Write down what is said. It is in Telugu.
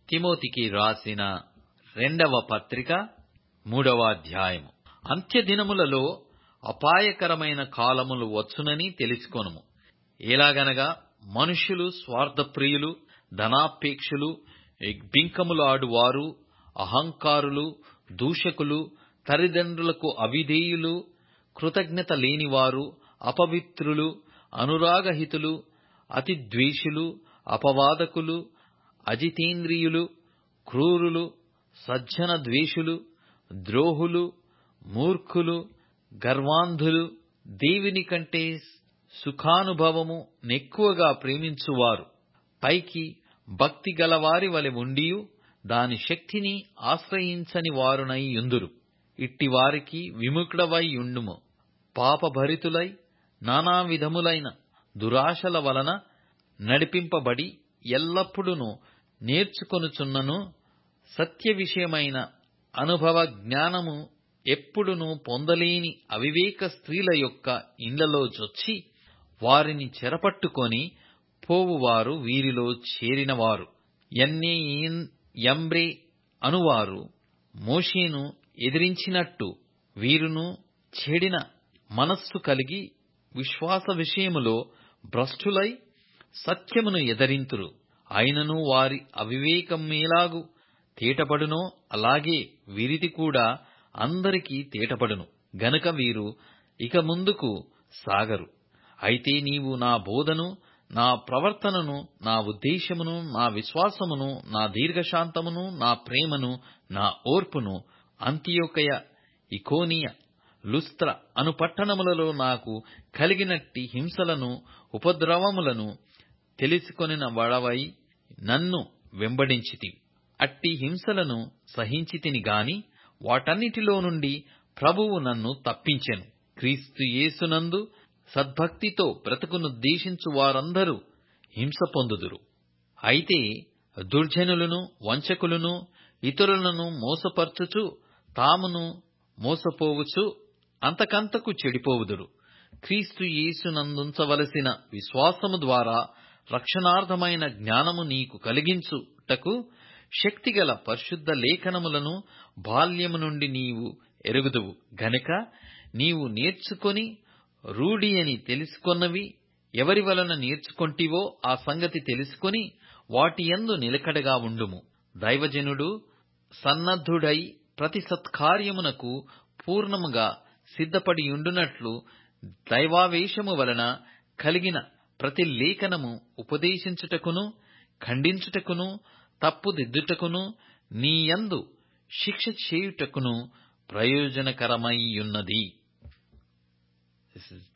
తిమోతికి రాసిన రెండవ పత్రిక మూడవ అధ్యాయము అంత్యదినములలో అపాయకరమైన కాలములు వచ్చునని తెలుసుకొనుము ఎలాగనగా మనుష్యులు స్వార్థప్రియులు ధనాపేక్షులు బింకములాడువారు అహంకారులు దూషకులు తల్లిదండ్రులకు అవిధేయులు కృతజ్ఞత లేనివారు అపవిత్రులు అనురాగహితులు అతిద్వేషులు అపవాదకులు అజితేంద్రియులు క్రూరులు సజ్జన ద్వేషులు ద్రోహులు మూర్ఖులు గర్వాంధులు దేవుని కంటే సుఖానుభవము నెక్కువగా ప్రేమించువారు పైకి భక్తి గలవారి వలె ఉండియు దాని శక్తిని ఆశ్రయించని వారునై యుందురు ఇట్టివారికి విముఖుడవై యుండుము పాపభరితులై నానా విధములైన దురాశల వలన నడిపింపబడి ఎల్లప్పుడూ నేర్చుకొనుచున్నను సత్య విషయమైన అనుభవ జ్ఞానము ఎప్పుడునూ పొందలేని అవివేక స్త్రీల యొక్క ఇండ్లలో చొచ్చి వారిని చెరపట్టుకొని పోవువారు వీరిలో చేరినవారు ఎన్నే యంబ్రే అనువారు మోషేను ఎదిరించినట్టు వీరును చెడిన మనస్సు కలిగి విశ్వాస విషయములో భ్రష్టులై సత్యమును ఎదరింతురు అయినను వారి అవివేకమేలాగు తేటపడునో అలాగే వీరిది కూడా అందరికీ తేటపడును గనుక వీరు ఇక ముందుకు సాగరు అయితే నీవు నా బోధను నా ప్రవర్తనను నా ఉద్దేశమును నా విశ్వాసమును నా దీర్ఘశాంతమును నా ప్రేమను నా ఓర్పును అంత్యోకయ ఇకోనియ లుస్త్ర అను పట్టణములలో నాకు కలిగినట్టి హింసలను ఉపద్రవములను తెలిసికొనిన వడవై నన్ను వెంబడించితి అట్టి హింసలను సహించితిని గాని వాటన్నిటిలో నుండి ప్రభువు నన్ను తప్పించెను క్రీస్తు యేసునందు సద్భక్తితో బ్రతుకునుద్దేశించు వారందరూ హింస పొందుదురు అయితే దుర్జనులను వంచకులను ఇతరులను మోసపర్చుచు తామును మోసపోవచ్చు అంతకంతకు చెడిపోవుదురు క్రీస్తు యేసునందుంచవలసిన విశ్వాసము ద్వారా రక్షణార్థమైన జ్ఞానము నీకు కలిగించుటకు శక్తిగల పరిశుద్ధ లేఖనములను బాల్యము నుండి నీవు ఎరుగుదువు గనుక నీవు నేర్చుకొని రూఢి అని తెలుసుకొన్నవి ఎవరి వలన నేర్చుకొంటివో ఆ సంగతి తెలుసుకొని వాటి యందు నిలకడగా ఉండుము దైవజనుడు సన్నద్ధుడై ప్రతి సత్కార్యమునకు పూర్ణముగా సిద్ధపడి ఉండునట్లు దైవావేశము వలన కలిగిన ప్రతి లేఖనము ఉపదేశించుటకును ఖండించుటకును తప్పుదిద్దుటకును నీయందు శిక్ష చేయుటకును ప్రయోజనకరమైయున్నది